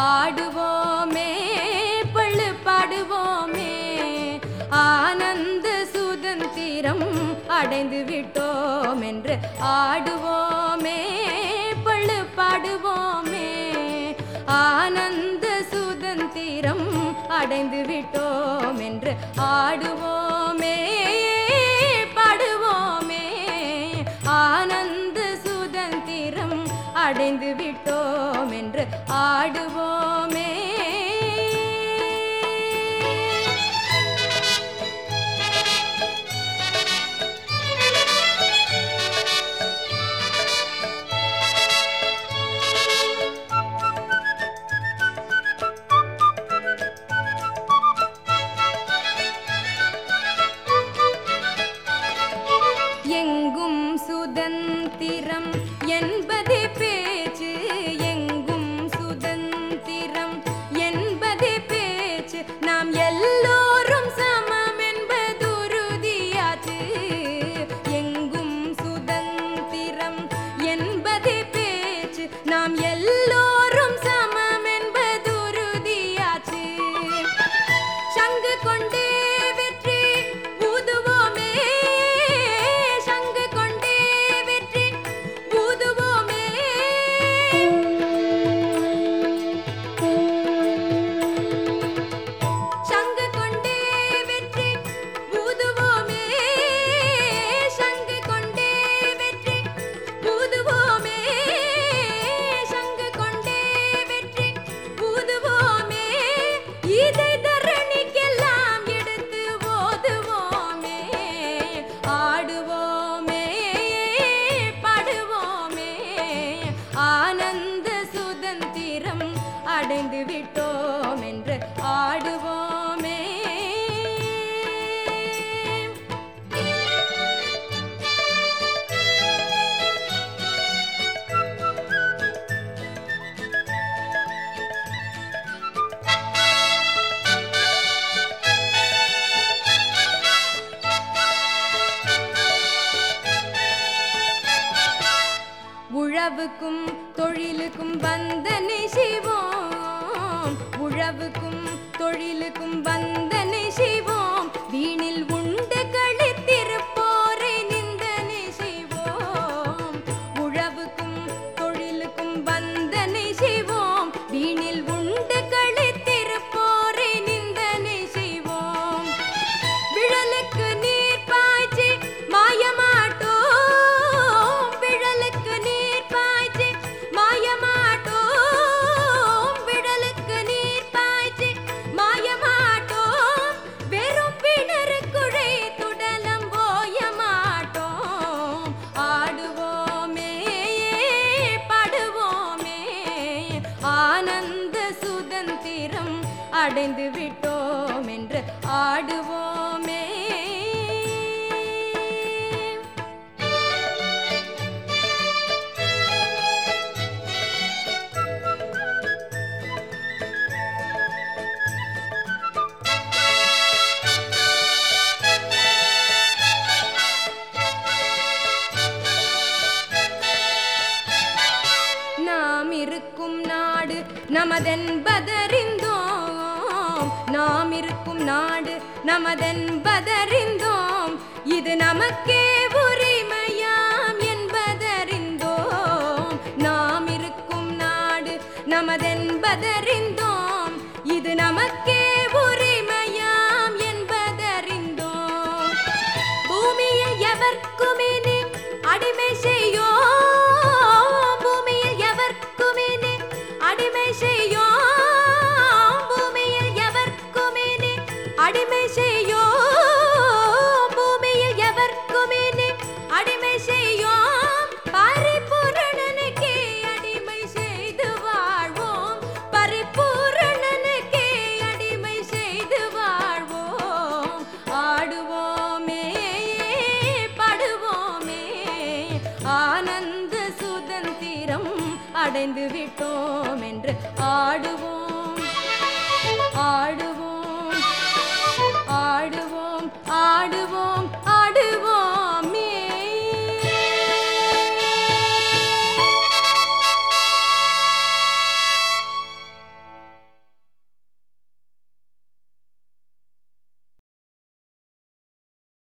ஆடுவோமே பள்ளு பாடுவோமே ஆனந்த சுதந்திரம் அடைந்து விட்டோம் என்று ஆடுவோமே பள்ளு பாடுவோமே ஆனந்த சுதந்திரம் அடைந்து விட்டோம் என்று ஆடுவோமே பாடுவோமே ஆனந்த சுதந்திரம் அடைந்து விட்டோம் என்று ஆடுவோமே எங்கும் சுதந்திரம் என்பதே பேச்சு எங்கும் சுதந்திரம் என்பதே பேச்சு நாம் எல்லோரும் சமம் என்பதுருதியாச்சு எங்கும் சுதந்திரம் என்பதே பேச்சு நாம் எல்லோரும் சமம் என்பதுருதியாச்சு சங்கு கொண்டே வெற்றி ஊதுவோமே சங்கு கொண்டே வெற்றி ஊதுவோமே சங்கு கொண்டே வெற்றி ஊதுவோமே சங்கு கொண்டே வெற்றி ஊதுவோமே சங்கு கொண்டே வெற்றி ஊதுவோமே இதை தரணிக்கெல்லாம் எடுத்து ஓதுவோமே ஆடுவோமே பாடுவோமே ஆனந்த சுதந்திரம் அடைந்து விட்டோம் என்று ஆடுவோமே உழவுக்கும் தொழிலுக்கும் வந்தனை செய்வோம் உழவுக்கும் தொழிலுக்கும் வந்தனை செய்வோம் வீணில் உண்டு கழித்திருப்போரை நிந்தனை செய்வோம் உழவுக்கும் தொழிலுக்கும் வந்தனை செய்வோம் வீணில் உண்டு கழித்திருப்போரை நிந்தனை செய்வோம் விழலுக்கு நீர் பாய்ச்சி மாயமாட்டோம் விழலுக்கு நீர் பாய்ச்சி மாயமாட்டோம் விழலுக்கு நீர் பாய்ச்சி மாயமாட்டோம் வெறும் பிணறு குழை துடலம் போய மாட்டோம் ஆடுவோமே பாடுவோமே ஆனந்த சுதந்திரம் அடைந்து விட்டோம் என்று ஆடுவோமே நாம் இருக்கும் நாடு நமதென்பதறிந்தோம் நாம் இருக்கும் நாடு நமதென்பதறிந்தோம் இது நமக்கே உரிமையாம் என்பதறிந்தோம் நாம் இருக்கும் நாடு நமதென்பதறிந்தோம் இது நமக்கே உரிமையாம் என்பதறிந்தோம் பூமியில் எவர்க்குமினி அடிமை செய்யோம் பூமியில் எவர்க்குமினி அடிமை செய்யோம் பூமியில் எவர்க்குமினி அடிமை செய்யோம் பூமியில் எவர்க்குமினி அடிமை செய்யோம் பரிபூரணனுக்கே அடிமை செய்து வாழ்வோம் பரிபூரணனுக்கே அடிமை செய்து வாழ்வோம் ஆடுவோமே பாடுவோமே ஆனந்த சுதந்திரம் அடைந்து விட்டோம் என்று ஆடுவோம்